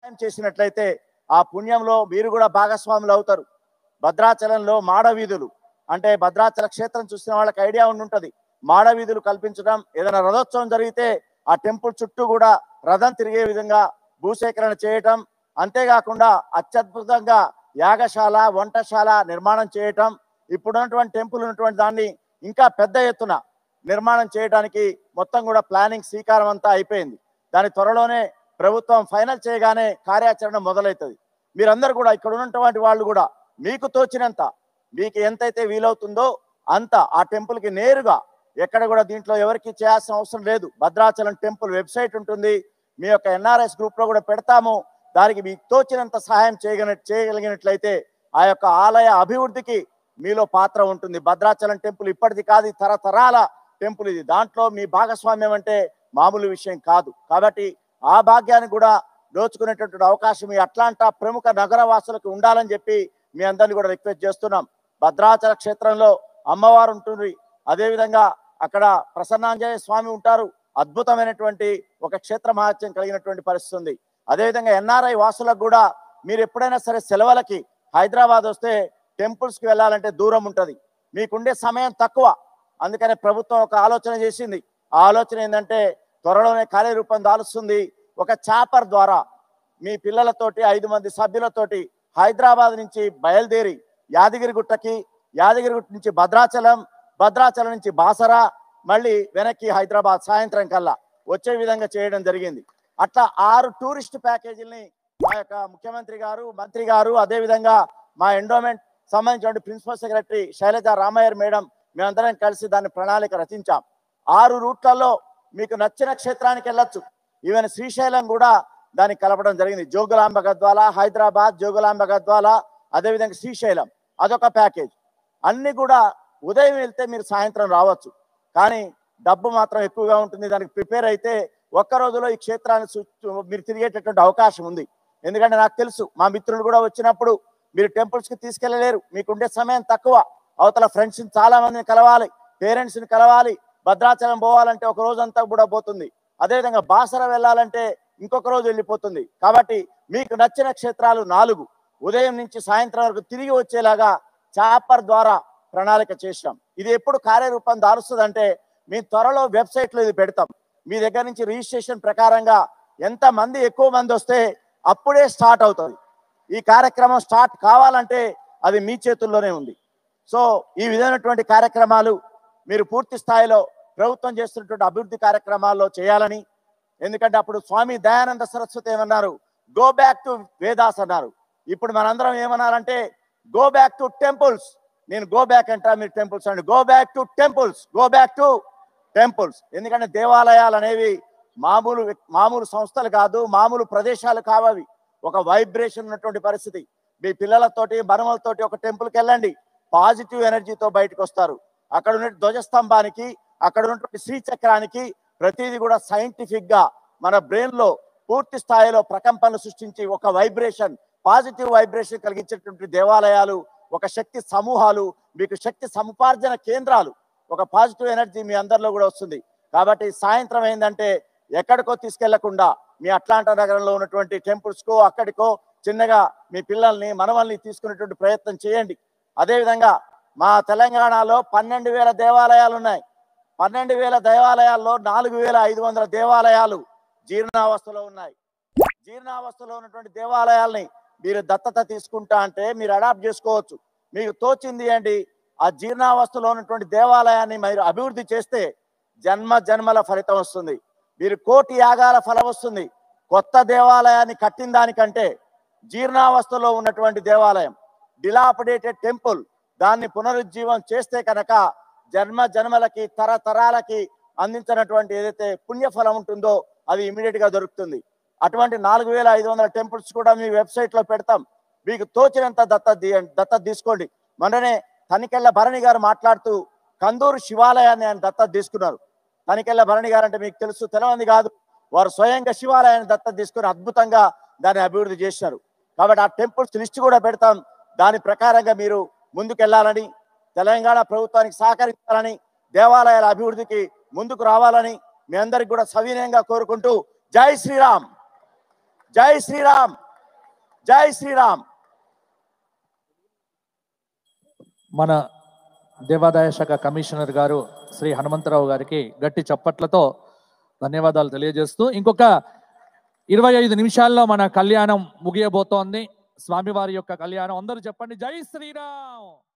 సహాయం చేసినట్లయితే ఆ పుణ్యంలో మీరు కూడా భాగస్వాములు అవుతారు భద్రాచలంలో మాడ వీధులు అంటే భద్రాచల క్షేత్రం చూసిన వాళ్ళకి ఐడియా ఉండి ఉంటది మాడ వీధులు కల్పించడం ఏదైనా రథోత్సవం జరిగితే ఆ టెంపుల్ చుట్టూ కూడా రథం తిరిగే విధంగా భూసేకరణ చేయటం అంతేకాకుండా అత్యద్భుతంగా యాగశాల వంటశాల నిర్మాణం చేయటం ఇప్పుడున్నటువంటి టెంపుల్ ఉన్నటువంటి దాన్ని ఇంకా పెద్ద ఎత్తున నిర్మాణం చేయడానికి మొత్తం కూడా ప్లానింగ్ శ్రీకారం అంతా అయిపోయింది దాని త్వరలోనే ప్రభుత్వం ఫైనల్ చేయగానే కార్యాచరణ మొదలవుతుంది మీరందరూ కూడా ఇక్కడ ఉన్నటువంటి వాళ్ళు కూడా మీకు తోచినంత మీకు ఎంతైతే వీలవుతుందో అంత ఆ టెంపుల్ కి నేరుగా ఎక్కడ కూడా దీంట్లో ఎవరికి చేయాల్సిన అవసరం లేదు భద్రాచలం టెంపుల్ వెబ్సైట్ ఉంటుంది మీ యొక్క ఎన్ఆర్ఎస్ గ్రూప్ లో కూడా పెడతాము దానికి మీకు తోచినంత సహాయం చేయగల చేయగలిగినట్లయితే ఆ యొక్క ఆలయ అభివృద్ధికి మీలో పాత్ర ఉంటుంది భద్రాచలం టెంపుల్ ఇప్పటిది కాదు ఇది తరతరాల టెంపుల్ ఇది దాంట్లో మీ భాగస్వామ్యం అంటే మామూలు విషయం కాదు కాబట్టి ఆ భాగ్యాన్ని కూడా దోచుకునేటటువంటి అవకాశం ఈ అట్లాంటా ప్రముఖ నగర వాసులకు ఉండాలని చెప్పి మీ అందరిని కూడా రిక్వెస్ట్ చేస్తున్నాం భద్రాచల క్షేత్రంలో అమ్మవారు ఉంటుంది అదేవిధంగా అక్కడ ప్రసన్నాంజనేయ స్వామి ఉంటారు అద్భుతమైనటువంటి ఒక క్షేత్ర మహత్యం కలిగినటువంటి పరిస్థితి ఉంది అదేవిధంగా ఎన్ఆర్ఐ వాసులకు కూడా మీరు ఎప్పుడైనా సరే సెలవులకి హైదరాబాద్ వస్తే టెంపుల్స్ కి వెళ్ళాలంటే దూరం ఉంటుంది మీకుండే సమయం తక్కువ అందుకనే ప్రభుత్వం ఒక ఆలోచన చేసింది ఆ ఆలోచన ఏంటంటే త్వరలోనే కార్యరూపం దాలుస్తుంది ఒక చాపర్ ద్వారా మీ పిల్లలతోటి ఐదు మంది సభ్యులతోటి హైదరాబాద్ నుంచి బయలుదేరి యాదగిరిగుట్టకి యాదగిరిగుట్ట నుంచి భద్రాచలం భద్రాచలం నుంచి బాసరా మళ్ళీ వెనక్కి హైదరాబాద్ సాయంత్రం కల్లా వచ్చే విధంగా చేయడం జరిగింది అట్లా ఆరు టూరిస్ట్ ప్యాకేజీల్ని మా యొక్క ముఖ్యమంత్రి గారు మంత్రి గారు అదేవిధంగా మా ఎండోమెంట్ సంబంధించిన principal secretary Shailaja Ramaiyer madam మేమందరం కలిసి దాని ప్రణాళిక రచించాం ఆరు రూట్లలో మీకు నచ్చిన క్షేత్రానికి వెళ్ళొచ్చు ఈవెన్ శ్రీశైలం కూడా దాన్ని కలపడం జరిగింది జోగులాంబ గద్వాల హైదరాబాద్ జోగులాంబ గద్వాల అదేవిధంగా శ్రీశైలం అదొక ప్యాకేజ్ అన్ని కూడా ఉదయం వెళ్తే మీరు సాయంత్రం రావచ్చు కానీ డబ్బు మాత్రం ఎక్కువగా ఉంటుంది దానికి ప్రిపేర్ అయితే ఒక్క రోజులో ఈ క్షేత్రాన్ని సు- మీరు తిరిగేటటువంటి అవకాశం ఉంది ఎందుకంటే నాకు తెలుసు మా మిత్రులు కూడా వచ్చినప్పుడు మీరు temples కి తీసుకెళ్ళలేరు మీకుండే సమయం తక్కువ అవతల ఫ్రెండ్స్ చాలా మందిని కలవాలి పేరెంట్స్ ని కలవాలి భద్రాచలం పోవాలంటే ఒక రోజంతా కూడా పోతుంది అదేవిధంగా బాసర వెళ్ళాలంటే ఇంకొక రోజు వెళ్ళిపోతుంది కాబట్టి మీకు నచ్చిన క్షేత్రాలు నాలుగు ఉదయం నుంచి సాయంత్రం వరకు తిరిగి వచ్చేలాగా చాపర్ ద్వారా ప్రణాళిక చేసాం ఇది ఎప్పుడు కార్యరూపం దారుస్తుందంటే మీ త్వరలో వెబ్సైట్ లో ఇది పెడతాం మీ దగ్గర నుంచి రిజిస్ట్రేషన్ ప్రకారంగా ఎంత మంది ఎక్కువ మంది వస్తే అప్పుడే స్టార్ట్ అవుతుంది ఈ కార్యక్రమం స్టార్ట్ కావాలంటే అది మీ చేతుల్లోనే ఉంది సో ఈ విధమైనటువంటి కార్యక్రమాలు మీరు పూర్తి స్థాయిలో ప్రభుత్వం చేస్తున్నటువంటి అభివృద్ధి కార్యక్రమాల్లో చేయాలని ఎందుకంటే అప్పుడు స్వామి దయానంద సరస్వతి ఏమన్నారు గో బ్యాక్ టు వేదాస్ అన్నారు ఇప్పుడు మనందరం ఏమన్నారంటే గో బ్యాక్ టు టెంపుల్స్ నేను గో బ్యాక్ అంటా మీరు టెంపుల్స్ అండి go back to temples go back to temples ఎందుకంటే దేవాలయాలు అనేవి మామూలు వ్యక్- మామూలు సంస్థలు కాదు మామూలు ప్రదేశాలు కావవి ఒక వైబ్రేషన్ ఉన్నటువంటి పరిస్థితి మీ పిల్లలతోటి మనవలతోటి ఒక టెంపుల్కి వెళ్ళండి పాజిటివ్ ఎనర్జీతో బయటకు వస్తారు అక్కడ ఉన్న ధ్వజస్తంభానికి అక్కడ ఉన్నటువంటి శ్రీచక్రానికి ప్రతిదీ కూడా సైంటిఫిక్ గా మన బ్రెయిన్ లో పూర్తి స్థాయిలో ప్రకంపనలు సృష్టించి ఒక వైబ్రేషన్ పాజిటివ్ వైబ్రేషన్ కలిగించేటువంటి దేవాలయాలు ఒక శక్తి సమూహాలు మీకు శక్తి సముపార్జన కేంద్రాలు ఒక పాజిటివ్ ఎనర్జీ మీ అందరిలో కూడా వస్తుంది కాబట్టి సాయంత్రం ఏంటంటే ఎక్కడికో తీసుకెళ్లకుండా మీ అట్లాంటా నగరంలో ఉన్నటువంటి టెంపుల్స్ కో అక్కడికో చిన్నగా మీ పిల్లల్ని మనవల్ని తీసుకునేటువంటి ప్రయత్నం చేయండి అదేవిధంగా మా తెలంగాణలో పన్నెండు వేల దేవాలయాలు ఉన్నాయి పన్నెండు వేల దేవాలయాల్లో నాలుగు వేల ఐదు వందల దేవాలయాలు జీర్ణావస్థలో ఉన్నాయి జీర్ణావస్థలో ఉన్నటువంటి దేవాలయాల్ని మీరు దత్తత తీసుకుంటా అంటే మీరు అడాప్ట్ చేసుకోవచ్చు మీకు తోచింది ఏంటి ఆ జీర్ణావస్థలో ఉన్నటువంటి దేవాలయాన్ని మీరు అభివృద్ధి చేస్తే జన్మ జన్మల ఫలితం వస్తుంది మీరు కోటి యాగాల ఫలం వస్తుంది కొత్త దేవాలయాన్ని కట్టిన దానికంటే జీర్ణావస్థలో ఉన్నటువంటి దేవాలయం డిలాపడేటెడ్ టెంపుల్ దాన్ని పునరుజ్జీవం చేస్తే కనుక జన్మ జన్మలకి తరతరాలకి అందించినటువంటి ఏదైతే పుణ్యఫలం ఉంటుందో అది ఇమీడియట్ గా దొరుకుతుంది అటువంటి నాలుగు వేల ఐదు వందల టెంపుల్స్ కూడా మీ వెబ్సైట్ లో పెడతాం మీకు తోచినంత దత్త దత్త తీసుకోండి మొన్ననే తనికెళ్ళ భరణి గారు మాట్లాడుతూ కందూరు శివాలయాన్ని ఆయన దత్తత తీసుకున్నారు తనికెళ్ళ భరణి గారు అంటే మీకు తెలుసు తెలవంది కాదు వారు స్వయంగా శివాలయాన్ని దత్తత తీసుకుని అద్భుతంగా దాన్ని అభివృద్ధి చేశారు కాబట్టి ఆ టెంపుల్స్ లిస్ట్ కూడా పెడతాం దాని ప్రకారంగా మీరు ముందుకెళ్లాలని తెలంగాణ ప్రభుత్వానికి సహకరించాలని దేవాలయాల అభివృద్ధికి ముందుకు రావాలని మీ అందరికి కూడా సవినయంగా కోరుకుంటూ జై శ్రీరామ్ జై శ్రీరామ్ జై శ్రీరామ్ మన దేవాదాయ శాఖ కమిషనర్ గారు శ్రీ హనుమంతరావు గారికి గట్టి చప్పట్లతో ధన్యవాదాలు తెలియజేస్తూ ఇంకొక ఇరవై ఐదు నిమిషాల్లో మన కళ్యాణం ముగియబోతోంది స్వామివారి యొక్క కళ్యాణం అందరూ చెప్పండి జై శ్రీరామ్